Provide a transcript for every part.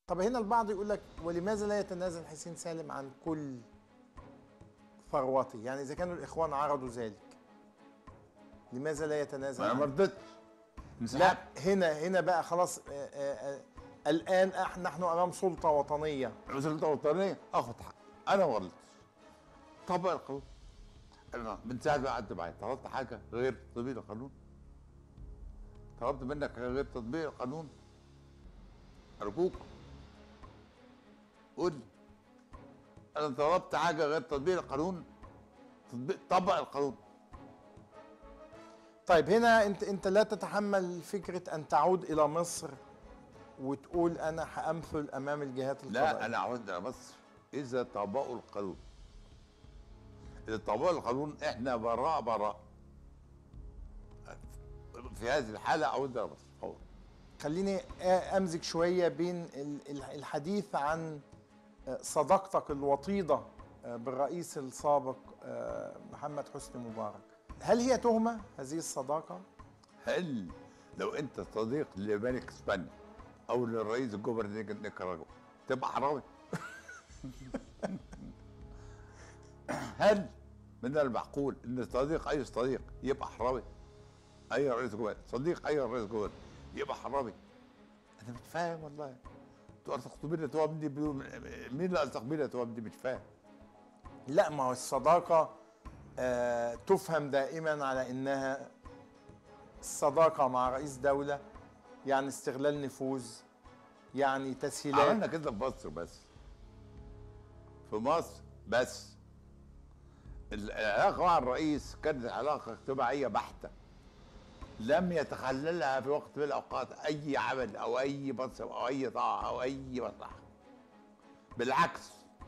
طب هنا البعض يقول لك ولماذا لا يتنازل حسين سالم عن كل ثروته يعني اذا كانوا الاخوان عرضوا ذلك لماذا لا يتنازل انا ما عنه؟ رضيتش لا انسحبت هنا هنا بقى خلاص آه، آه، آه، الان إح- نحن امام سلطه وطنيه السلطه الوطنيه اخد حق انا ما غلطتش طبق القانون انا من ساعه ما قعدت معايا طلبت حاجه غير تطبيق القانون طلبت منك حاجة غير تطبيق القانون ارجوك قول لي انا طلبت حاجه غير تطبيق القانون تطبيق طبق القانون طيب هنا انت انت لا تتحمل فكره ان تعود الى مصر وتقول انا هامثل امام الجهات القضائيه لا انا عاوز على مصر اذا طبقوا القانون اذا طبقوا القانون احنا براء براء في هذه الحاله عاوز على مصر فورا خليني امزج شويه بين ال- ال- الحديث عن صداقتك الوطيده بالرئيس السابق محمد حسني مبارك هل هي تهمه هذه الصداقه هل لو انت صديق لملك اسبانيا او للرئيس الجمهوري نيكاراجوا تبقى حرامي هل من المعقول ان صديق اي صديق يبقى حرامي اي رئيس جمهوري صديق اي رئيس جمهوري يبقى حرامي انا مش فاهم والله انتوا ارتقطوا بينا توام دي بدون- مين اللي ارتق بينا توام دي مش فاهم لا ما هو الصداقه آه، تفهم دائما على انها الصداقه مع رئيس دوله يعني استغلال نفوذ يعني تسهيلات عملنا كده في مصر بس في مصر بس العلاقة مع الرئيس كانت علاقة اجتماعية بحتة لم يتخللها في وقت من الأوقات أي عمل أو أي منصب أو أي طاعة أو أي مصلحة بالعكس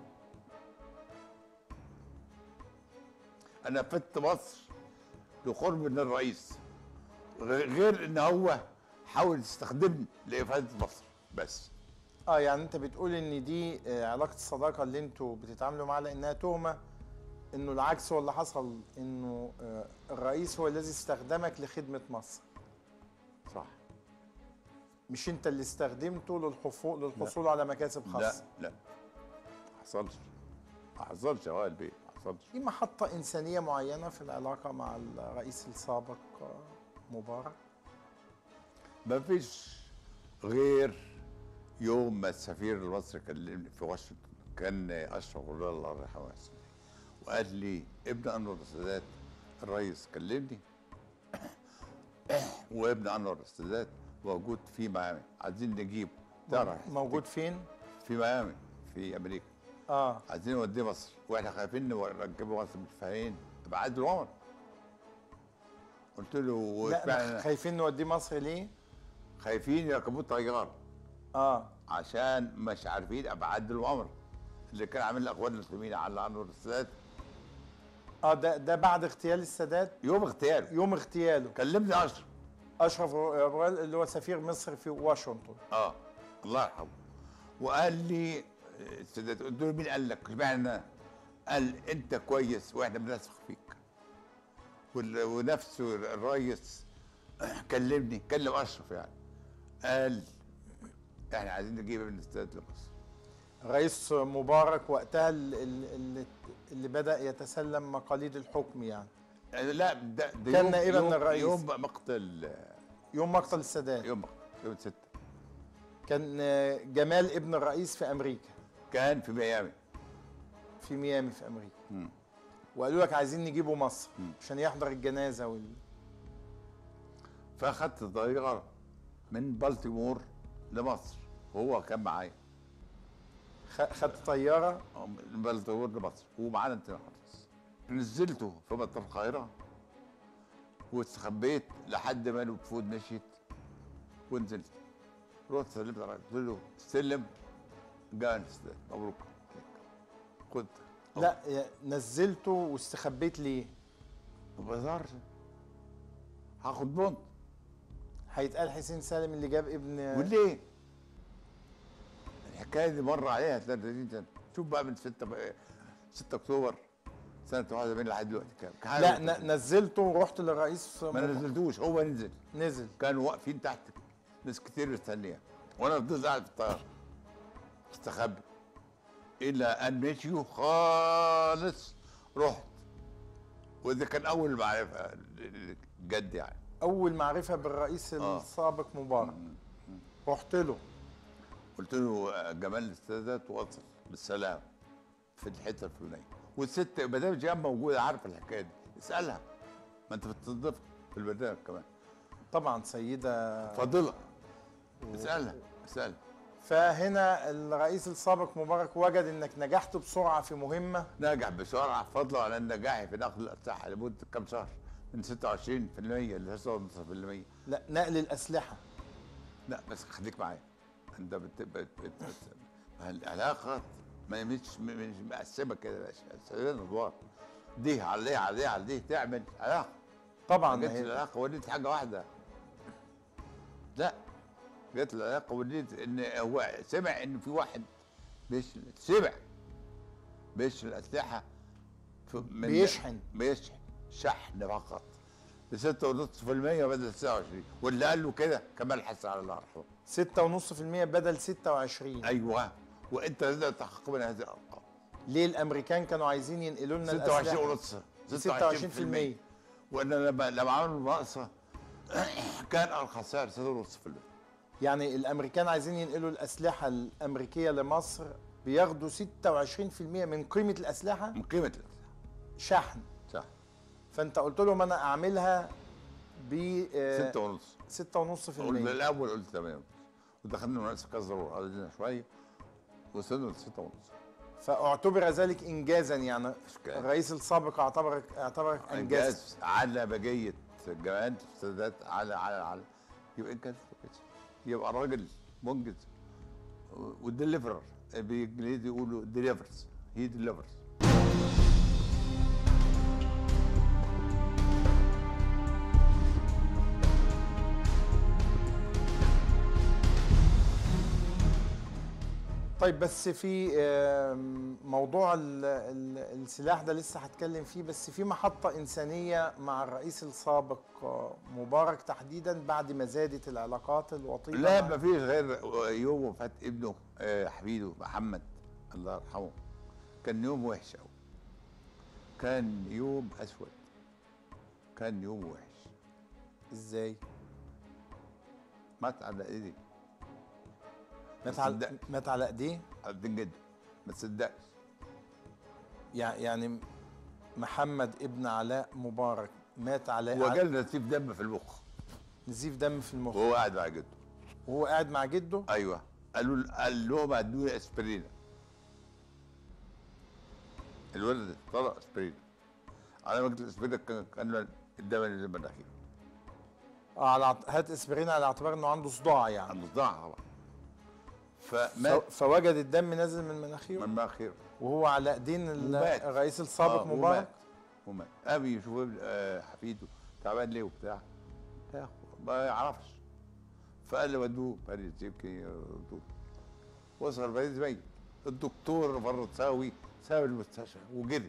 أنا فدت مصر لقرب من الرئيس غ- غير إن هو حاول يستخدمني لإفادة مصر بس اه يعني انت بتقول ان دي آه، علاقه الصداقه اللي انتوا بتتعاملوا معاها لانها تهمه انه العكس هو اللي حصل انه آه، الرئيس هو الذي استخدمك لخدمه مصر صح مش انت اللي استخدمته للحصول للحصول على مكاسب لا خاصه لا ما حصلش ما حصلش يا وائل بيه ما حصلش في محطه انسانيه معينه في العلاقه مع الرئيس السابق آه، مبارك ما فيش غير يوم ما السفير المصري كلمني في واشنطن كان اشرف غلال الله يرحمه ويحسن وقال لي ابن انور السادات الرئيس كلمني وابن انور السادات موجود في ميامي عايزين نجيبه تعرف موجود فين في ميامي في امريكا اه عايزين نوديه مصر واحنا خايفين نركبه مصر مش فاهمين بعد العمر قلت له لا اشمعنى خايفين نوديه مصر ليه خايفين يركبوه طيار اه عشان مش عارفين ابعاد العمر اللي كان عامل الاخوان المسلمين على انور السادات اه ده ده بعد اغتيال السادات يوم اغتياله يوم اغتياله كلمني اشرف اشرف روال اللي هو سفير مصر في واشنطن اه الله يرحمه وقال لي السادات قلت له مين قال لك؟ اشمعنى؟ قال انت كويس واحنا بنثق فيك وال- ونفسه الريس كلمني كلم اشرف يعني قال احنا عايزين نجيب ابن السادات لمصر رئيس مبارك وقتها ال- ال- اللي, اللي بدا يتسلم مقاليد الحكم يعني يعني لا ده, ده كان يوم نائبا يوم للرئيس. يوم مقتل يوم مقتل السادات يوم مقتل يوم 6 كان آه، جمال ابن الرئيس في امريكا كان في ميامي في ميامي في امريكا مم. وقالوا لك عايزين نجيبه مصر عشان يحضر الجنازه وال... فاخدت طياره من بالتيمور لمصر وهو كان معايا خ- خدت طياره من بالتيمور لمصر ومعانا انت حرس نزلته في مطار القاهره واستخبيت لحد ما الوفود مشيت ونزلت رحت سلمت على الراجل، قلت له سلم جاء الاستاذ مبروك خد لا يا- نزلته واستخبيت ليه ما بهزرش هاخد بونت هيتقال حسين سالم اللي جاب ابن وليه؟ الحكايه دي مر عليها 33 سنه شوف بقى من 6 بقى 6 اكتوبر سنه 81 لحد دلوقتي كام؟ كان لا حاجة ن- نزلته ورحت للرئيس ما مب- نزلتوش هو نزل نزل كانوا واقفين تحت ناس كتير مستنيه وانا فضلت قاعد في الطياره استخبى الى ان مشيوا خالص رحت وده كان اول معرفه جد يعني اول معرفه بالرئيس آه. السابق مبارك رحت له قلت له جمال السادات وصل بالسلام في الحته الفلانيه والست ما دام جيهان موجوده عارفه الحكايه دي اسالها ما انت بتستضيف في البرنامج كمان طبعا سيده فاضله اسالها اسالها فهنا الرئيس السابق مبارك وجد انك نجحت بسرعه في مهمه نجح بسرعه فضلا على نجاحي في نقل الاسلحه لمده كام شهر من 26% ل 9.5% لا نقل الاسلحه لا بس خليك معايا انت بت... بت... بت... بت... ما العلاقات ما مش مش مقسمه كده يا باشا سلام ادوار دي على دي على دي على دي تعمل علاقه طبعا ما ما جت هي- العلاقه وليت حاجه واحده لا جت العلاقه وليت ان هو سمع ان في واحد بيش سمع بيشحن الاسلحه في- من بيشحن. بيشحن شحن فقط ب 6.5% بدل 29 واللي قال له كده كمال حسن على الله يرحمه 6.5% بدل 26 ايوه وانت لازم تحقق من هذه الارقام ليه الامريكان كانوا عايزين ينقلوا لنا 26 الاسلحه ونص 26% وان لما لما عملوا المناقصه كان الخسائر 6.5% يعني الامريكان عايزين ينقلوا الاسلحه الامريكيه لمصر بياخدوا 26% من قيمه الاسلحه من قيمه الاسلحه شحن صح فانت قلت لهم انا اعملها ب 6 ونص 6.5% قلت الاول قلت 8 ونص ودخلنا مناقصه كذا وقعدنا شويه وصلنا ل 6 ونص فاعتبر ذلك انجازا يعني كده. الرئيس السابق اعتبرك اعتبرك انجاز انجاز على بقيه جماعه السادات على على على يبقى انجاز كويس. يبقى راجل منجز والدليفرر بالانجليزي يقولوا ديليفرز هي ديليفرز طيب بس في آم، موضوع ال- ال- السلاح ده لسه هتكلم فيه بس في محطة إنسانية مع الرئيس السابق آه، مبارك تحديدا بعد ما زادت العلاقات الوطيدة لا مع- ما فيش غير يوم وفاه ابنه آه، حفيده محمد الله يرحمه كان يوم وحش قوي كان يوم اسود كان يوم وحش ازاي؟ مات على ايدي مات على تصدق. مات على ايديه؟ قدين جدا ما تصدقش يع- يعني محمد ابن علاء مبارك مات على هو على جال نزيف دم في المخ نزيف دم في المخ وهو قاعد مع جده وهو قاعد مع جده ايوه قالوا قال لهم ادوا لي اسبرينا الولد طلع اسبرينا على ما قلت الاسبرينا كان كان له الدم اللي من مناخيره آه، على اعت- هات اسبرين على اعتبار انه عنده صداع يعني عنده صداع طبعا ف- فمات فوجد الدم نازل من مناخيره من مناخيره وهو على ايدين ال- ومات. الرئيس السابق آه، مبارك ومات ومات ابي يشوف ابن- آه، حفيده تعبان ليه وبتاع لا، ما يعرفش فقال لي ودوه باريس يمكن يردوه وصل باريس ميت الدكتور فرنساوي ساب المستشفى وجري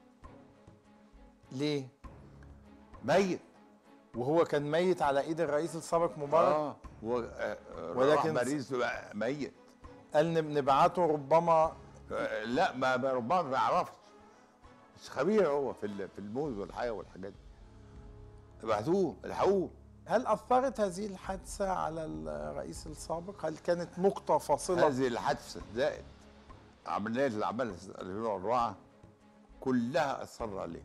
ليه؟ ميت وهو كان ميت على ايد الرئيس السابق مبارك اه و... آه، ولكن- ولكن باريس بقى ميت قال نب- نبعته ربما آه، لا ما ما- ربما ما يعرفش مش خبير هو في ال- في الموت والحياه والحاجات دي بعتوه الحقوه هل اثرت هذه الحادثه على الرئيس السابق؟ هل كانت نقطه فاصله؟ هذه الحادثه زائد عمليه اللي عملها 2004 كلها اثر عليه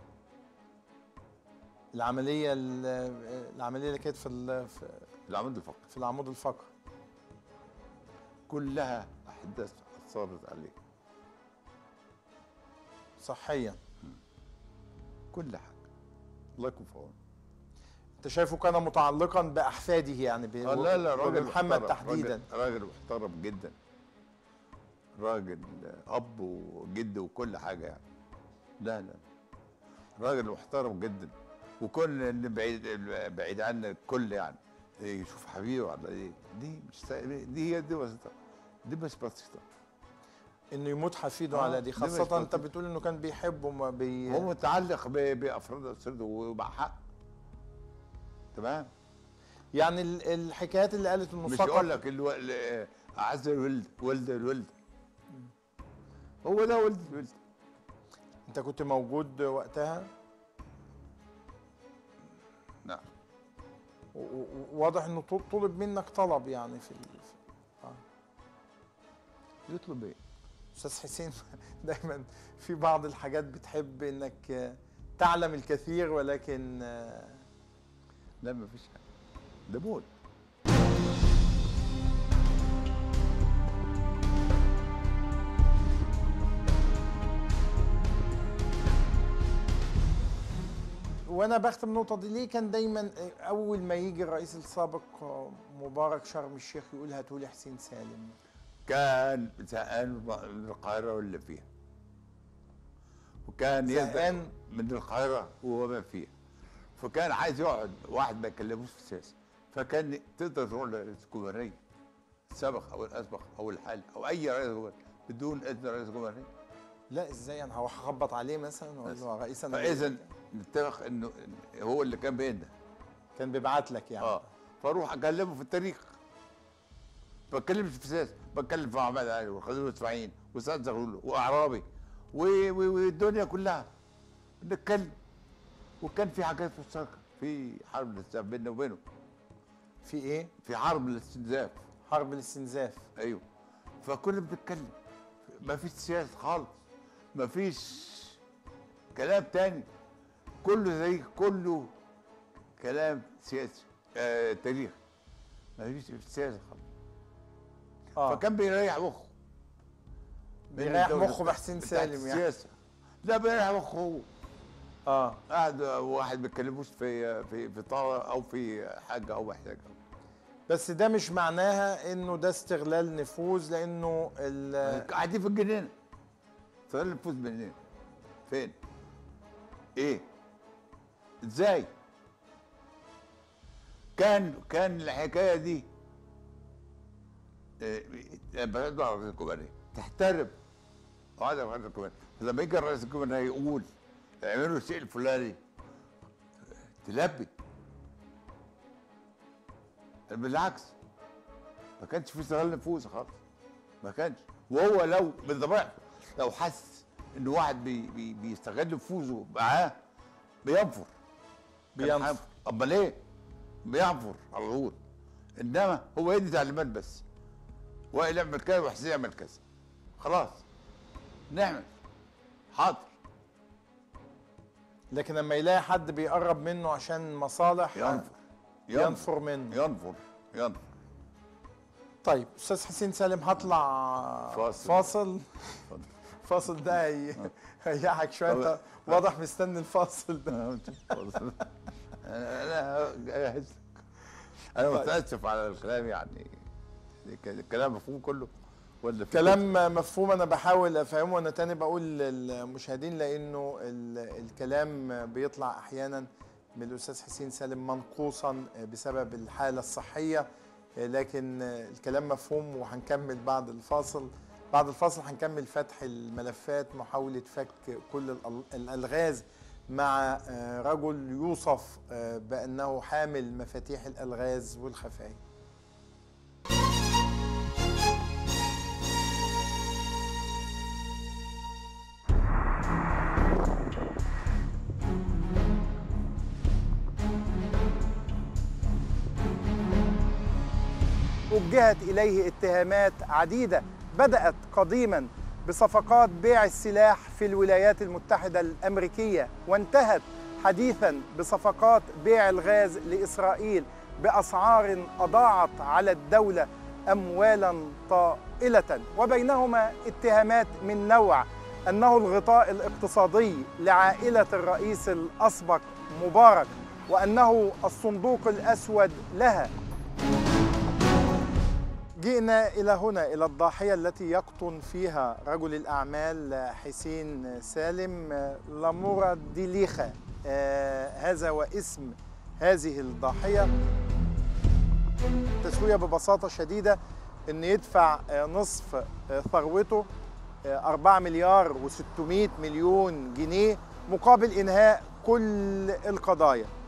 العمليه ال- العمليه اللي كانت في ال- في- العمود الفقري في العمود الفقري كلها احداث اثرت عليه صحيا كل حاجه الله يكون في عونه انت شايفه كان متعلقا باحفاده يعني ب- آه، لا لا راجل محمد محترم، تحديدا راجل, راجل محترم جدا راجل اب وجد وكل حاجه يعني لا لا راجل محترم جدا وكل اللي بعيد بعيد عنا الكل يعني يشوف حبيبه على ايه دي مش سا- دي هي دي بسيطه دي بس بسيطه انه يموت حفيده آه، على دي دي مش خاصه انت بسيطة. بتقول انه كان بيحبه ما بي... هو متعلق ب- بافراد اسرته ومع حق تمام يعني ال- الحكايات اللي قالت انه مش سقط يقول لك الو... ال- اعز الولد ولد الولد هو ده ولد الولد انت كنت موجود وقتها نعم و- و- وواضح انه طل- طلب منك طلب يعني في ال... في- آه. يطلب ايه؟ استاذ حسين دايما في بعض الحاجات بتحب انك آه، تعلم الكثير ولكن آه، لا ما فيش حاجه ده موت وانا بختم النقطه دي ليه كان دايما اول ما يجي الرئيس السابق مبارك شرم الشيخ يقول هاتولي حسين سالم كان زهقان من القاهره واللي فيها وكان يزهق زهقان من القاهره وهو ما فيها فكان عايز يقعد واحد ما يكلموش في السياسه فكان تقدر تروح لرئيس الجمهوريه السابق او الاسبق او الحالي او اي رئيس جمهوريه بدون اذن رئيس الجمهوريه لا ازاي انا هروح اخبط عليه مثلا واقول له يا رئيس انا فاذا نتفق انه إن هو اللي كان بيننا كان بيبعت لك يعني اه فاروح اكلمه في التاريخ بتكلم في السياسه بتكلم في محمد علي وخليل اسماعيل وسعد زغلول واعرابي و- و- والدنيا كلها نتكلم وكان في حاجات مشتركه في حرب الاستنزاف بيننا وبينه في ايه في حرب الاستنزاف حرب الاستنزاف ايوه فكنا بنتكلم ما فيش سياسه خالص ما فيش كلام تاني كله زي كله كلام سياسي آه تاريخ ما فيش سياسه خالص اه فكان بيريح مخه من بيريح الدولة مخه بحسين بتاعت سالم يعني السياسه لا بيريح مخه هو اه قاعد واحد ما بيتكلموش في في في طاوله او في حاجه او محتاجه بس ده مش معناها انه ده استغلال نفوذ لانه ال- قاعدين في الجنينه صار النفوذ منين؟ فين؟ ايه؟ ازاي؟ كان كان الحكايه دي إيه، لما يطلع رئيس الجمهوريه تحترم هذا رئيس الجمهوريه لما يجي رئيس الجمهوريه يقول اعملوا الشيء الفلاني تلبي بالعكس ما كانش في استغلال نفوذ خالص ما كانش وهو لو من طبيعته لو حس ان واحد بي بي بيستغل نفوذه معاه بينفر كان بينفر. هينفر. امال ايه؟ بينفر على طول انما هو يدي تعليمات بس وائل يعمل كذا وحسين يعمل كذا خلاص نعمل حاضر لكن لما يلاقي حد بيقرب منه عشان مصالح ينفر ينفر منه ينفر ينفر طيب استاذ حسين سالم هطلع فاصل. فاصل اتفضل. فاصل ده هي- هيريحك شويه انت طب- واضح مستني الفاصل ده انا أنا جاهز انا طيب. متاسف على الكلام يعني الكلام مفهوم كله ولا في كلام مفهوم انا بحاول افهمه وانا تاني بقول للمشاهدين لانه ال- الكلام بيطلع احيانا من الاستاذ حسين سالم منقوصا بسبب الحاله الصحيه لكن الكلام مفهوم وهنكمل بعد الفاصل بعد الفاصل هنكمل فتح الملفات محاوله فك كل الأل- الالغاز مع رجل يوصف بانه حامل مفاتيح الالغاز والخفايا وجهت إليه اتهامات عديدة بدأت قديما بصفقات بيع السلاح في الولايات المتحدة الأمريكية وانتهت حديثا بصفقات بيع الغاز لإسرائيل بأسعار أضاعت على الدولة أموالا طائلة وبينهما اتهامات من نوع أنه الغطاء الاقتصادي لعائلة الرئيس الأسبق مبارك وأنه الصندوق الأسود لها جئنا إلى هنا إلى الضاحية التي يقطن فيها رجل الأعمال حسين سالم لامورا ديليخا آه هذا واسم هذه الضاحية تسوية ببساطة شديدة أن يدفع آه نصف آه ثروته 4 مليار و600 مليون جنيه مقابل إنهاء كل القضايا